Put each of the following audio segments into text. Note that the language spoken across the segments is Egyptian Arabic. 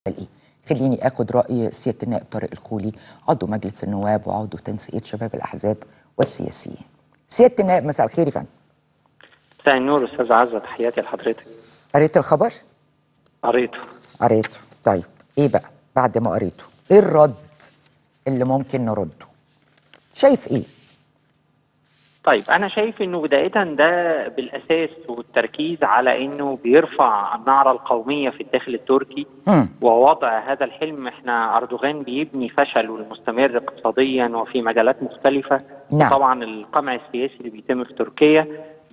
ايه خليني اخد راي سياده النائب طارق الخولي عضو مجلس النواب وعضو تنسيقيه شباب الاحزاب والسياسيين سياده النائب مساء الخير يا فندم مساء النور استاذ عزه تحياتي لحضرتك قريت الخبر قريته قريته طيب ايه بقى بعد ما قريته ايه الرد اللي ممكن نرده شايف ايه طيب انا شايف انه بدايه ده بالاساس والتركيز على انه بيرفع النعره القوميه في الداخل التركي مم. ووضع هذا الحلم احنا اردوغان بيبني فشله المستمر اقتصاديا وفي مجالات مختلفه نعم. طبعا القمع السياسي اللي بيتم في تركيا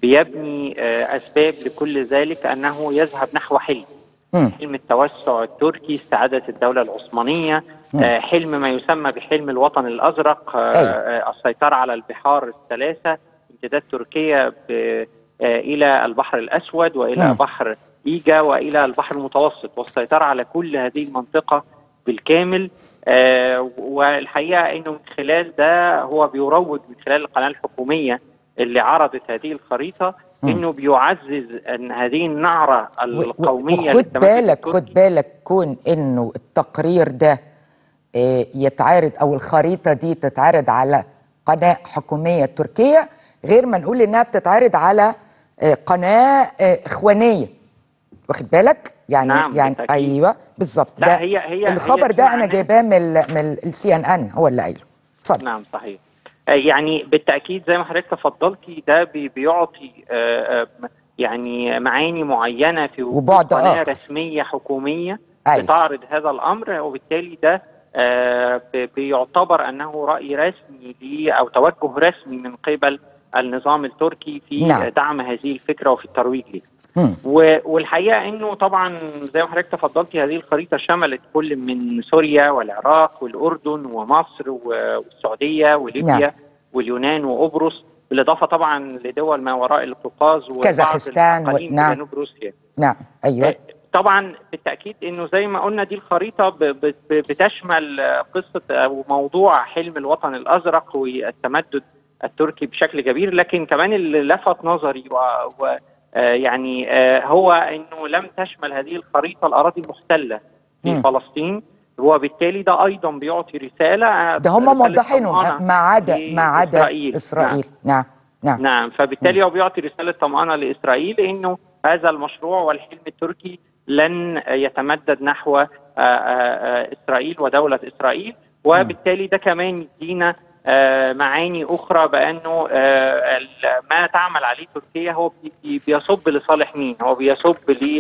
بيبني آه، اسباب لكل ذلك انه يذهب نحو حلم مم. حلم التوسع التركي استعادة الدولة العثمانية آه، حلم ما يسمى بحلم الوطن الأزرق آه، أيوة. آه، السيطرة على البحار الثلاثة امتداد تركيا ب- آه، إلى البحر الأسود وإلى مم. بحر إيجا وإلى البحر المتوسط والسيطرة على كل هذه المنطقة بالكامل آه، والحقيقة أنه من خلال ده هو بيروج من خلال القناة الحكومية اللي عرضت هذه الخريطة مم. انه بيعزز ان هذه النعره و- و- القوميه وخد للتمسك بالك التركي. خد بالك كون انه التقرير ده آه، يتعرض او الخريطه دي تتعرض على قناه حكوميه تركيه غير ما نقول انها بتتعرض على آه، قناه آه، اخوانيه واخد بالك يعني نعم، يعني بالتأكيد. ايوه بالظبط لا، ده هي- هي- الخبر هي ده انا معناه- جايباه من ال- من السي ان ان هو اللي قايله اتفضل نعم صحيح آه، يعني بالتاكيد زي ما حضرتك تفضلتي ده بي- بيعطي آه، آه، يعني معاني معينه في وجود وبعد قناه آخر. رسميه حكوميه أيوة. بتعرض هذا الامر وبالتالي ده آه، ب- بيعتبر انه راي رسمي ليه او توجه رسمي من قبل النظام التركي في نعم. دعم هذه الفكره وفي الترويج لها. مم. و- والحقيقه انه طبعا زي ما حضرتك تفضلتي هذه الخريطه شملت كل من سوريا والعراق والاردن ومصر و- والسعوديه وليبيا نعم. واليونان وقبرص بالاضافه طبعا لدول ما وراء القوقاز وبعض كازاخستان و- الأقاليم في نعم. جنوب روسيا نعم ايوه طبعا بالتاكيد انه زي ما قلنا دي الخريطه ب- ب- ب- بتشمل آه، قصه او موضوع حلم الوطن الازرق والتمدد التركي بشكل كبير لكن كمان اللي لفت نظري و, و آه، يعني آه، هو انه لم تشمل هذه الخريطه الاراضي المحتله في مم. فلسطين وبالتالي ده ايضا بيعطي رساله آه، ده هم رسالة موضحينه طمأنة ما عدا ما عدا لإسرائيل. اسرائيل نعم نعم نعم فبالتالي هو بيعطي رسالة طمأنة لإسرائيل إنه هذا المشروع والحلم التركي لن يتمدد نحو آه، آه، آه، إسرائيل ودولة إسرائيل وبالتالي ده كمان يدينا آه، معاني أخرى بأنه آه، ال- ما تعمل عليه تركيا هو بي- بيصب لصالح مين؟ هو بيصب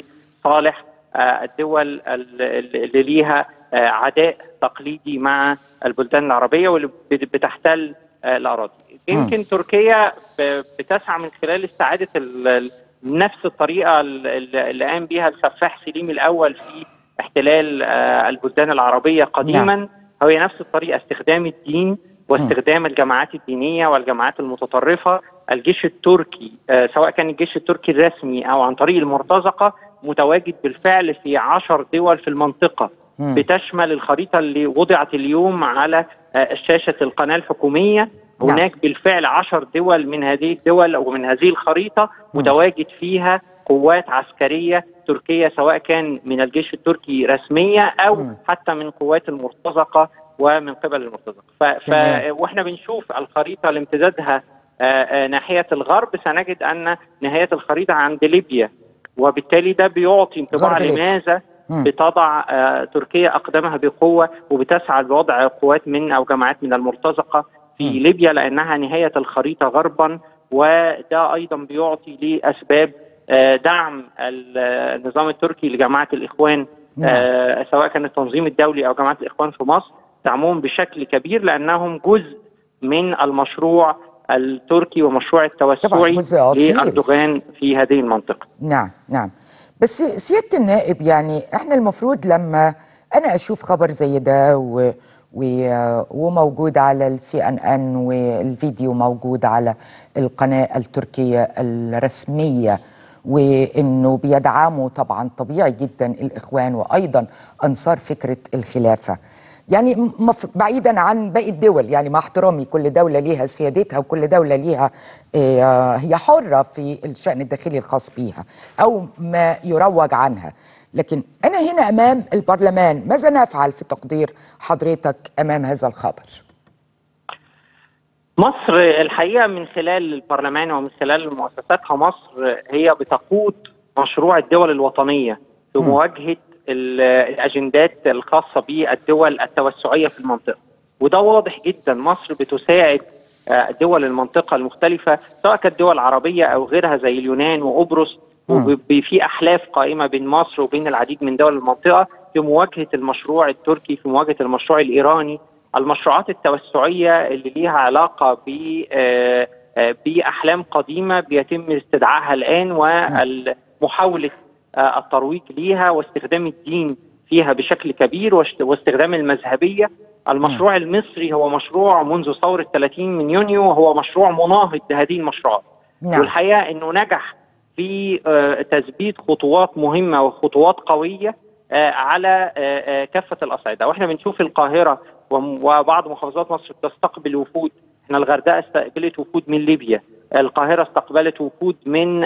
لصالح آه، الدول ال- ال- اللي ليها آه، عداء تقليدي مع البلدان العربية واللي بت- بتحتل آه، الأراضي يمكن تركيا ب- بتسعى من خلال استعادة ال- ال- نفس الطريقة ال- ال- اللي قام بها السفاح سليم الأول في احتلال آه، البلدان العربية قديما هي نفس الطريقة استخدام الدين واستخدام الجماعات الدينية والجماعات المتطرفة الجيش التركي آه، سواء كان الجيش التركي الرسمي أو عن طريق المرتزقة متواجد بالفعل في عشر دول في المنطقة مم. بتشمل الخريطة اللي وضعت اليوم على آه، شاشة القناة الحكومية نعم. هناك بالفعل عشر دول من هذه الدول ومن هذه الخريطة متواجد فيها قوات عسكرية تركية سواء كان من الجيش التركي رسمية أو مم. حتى من قوات المرتزقة ومن قبل المرتزقة ف... ف... تمام. واحنا بنشوف الخريطة لامتدادها آه، آه، ناحية الغرب سنجد أن نهاية الخريطة عند ليبيا وبالتالي ده بيعطي انطباع غرب ليبيا. لماذا مم. بتضع آه، تركيا أقدامها بقوة وبتسعى لوضع قوات من أو جماعات من المرتزقة في مم. ليبيا لأنها نهاية الخريطة غربا وده أيضا بيعطي لأسباب آه، دعم ال- آه، النظام التركي لجماعة الإخوان نعم. آه، سواء كان التنظيم الدولي أو جماعة الإخوان في مصر دعمهم بشكل كبير لأنهم جزء من المشروع التركي ومشروع التوسعي جزء أصيل. لأردوغان في هذه المنطقة نعم نعم بس سيادة النائب يعني احنا المفروض لما انا اشوف خبر زي ده و و وموجود على السي ان ان والفيديو موجود على القناة التركية الرسمية وانه بيدعموا طبعا طبيعي جدا الاخوان وايضا انصار فكرة الخلافة يعني مف... بعيدا عن باقي الدول يعني مع احترامي كل دولة ليها سيادتها وكل دولة ليها آه، هي حرة في الشأن الداخلي الخاص بيها أو ما يروج عنها لكن أنا هنا أمام البرلمان ماذا نفعل في تقدير حضرتك أمام هذا الخبر؟ مصر الحقيقه من خلال البرلمان ومن خلال مؤسساتها مصر هي بتقود مشروع الدول الوطنيه في مواجهه الاجندات الخاصه بالدول التوسعيه في المنطقه وده واضح جدا مصر بتساعد دول المنطقه المختلفه سواء كانت دول عربيه او غيرها زي اليونان وقبرص وفي احلاف قائمه بين مصر وبين العديد من دول المنطقه في مواجهه المشروع التركي في مواجهه المشروع الايراني المشروعات التوسعيه اللي ليها علاقه ب باحلام قديمه بيتم استدعائها الان ومحاوله الترويج ليها واستخدام الدين فيها بشكل كبير واستخدام المذهبيه المشروع المصري هو مشروع منذ ثوره 30 من يونيو وهو مشروع مناهض لهذه المشروعات نعم. والحقيقه انه نجح في تثبيت خطوات مهمه وخطوات قويه على كافه الاصعده واحنا بنشوف القاهره وبعض محافظات مصر بتستقبل وفود احنا الغردقه استقبلت وفود من ليبيا القاهره استقبلت وفود من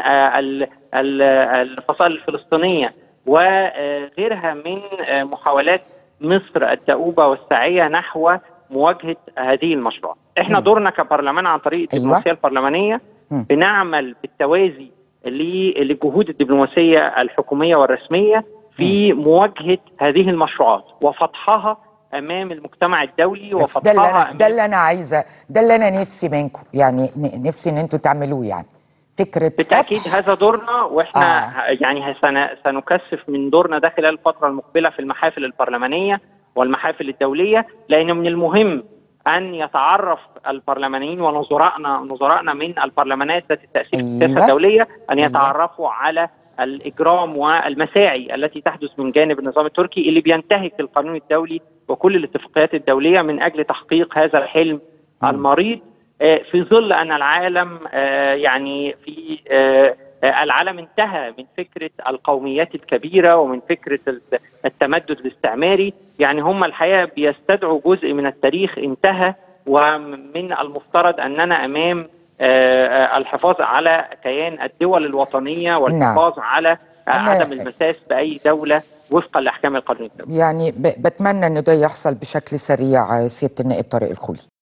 الفصائل الفلسطينيه وغيرها من محاولات مصر الدؤوبه والسعيه نحو مواجهه هذه المشروعات. احنا م. دورنا كبرلمان عن طريق الدبلوماسيه أيوة. البرلمانيه م. بنعمل بالتوازي للجهود الدبلوماسيه الحكوميه والرسميه في مواجهه هذه المشروعات وفتحها امام المجتمع الدولي وفتحها ده اللي انا ده اللي انا عايزه ده اللي انا نفسي منكم يعني نفسي ان انتوا تعملوه يعني فكره بالتاكيد فتح. هذا دورنا واحنا آه. يعني سنكثف من دورنا ده خلال الفتره المقبله في المحافل البرلمانيه والمحافل الدوليه لان من المهم ان يتعرف البرلمانيين ونظرائنا نظرائنا من البرلمانات ذات التاثير في السياسه الدوليه ان يتعرفوا على الاجرام والمساعي التي تحدث من جانب النظام التركي اللي بينتهك القانون الدولي وكل الاتفاقيات الدوليه من اجل تحقيق هذا الحلم م. المريض في ظل ان العالم يعني في العالم انتهى من فكره القوميات الكبيره ومن فكره التمدد الاستعماري يعني هم الحقيقه بيستدعوا جزء من التاريخ انتهى ومن المفترض اننا امام الحفاظ على كيان الدول الوطنيه والحفاظ نعم. على عدم المساس باي دوله وفقا لاحكام القانون الدولي. يعني بتمنى انه ده يحصل بشكل سريع سياده النائب طارق الخولي.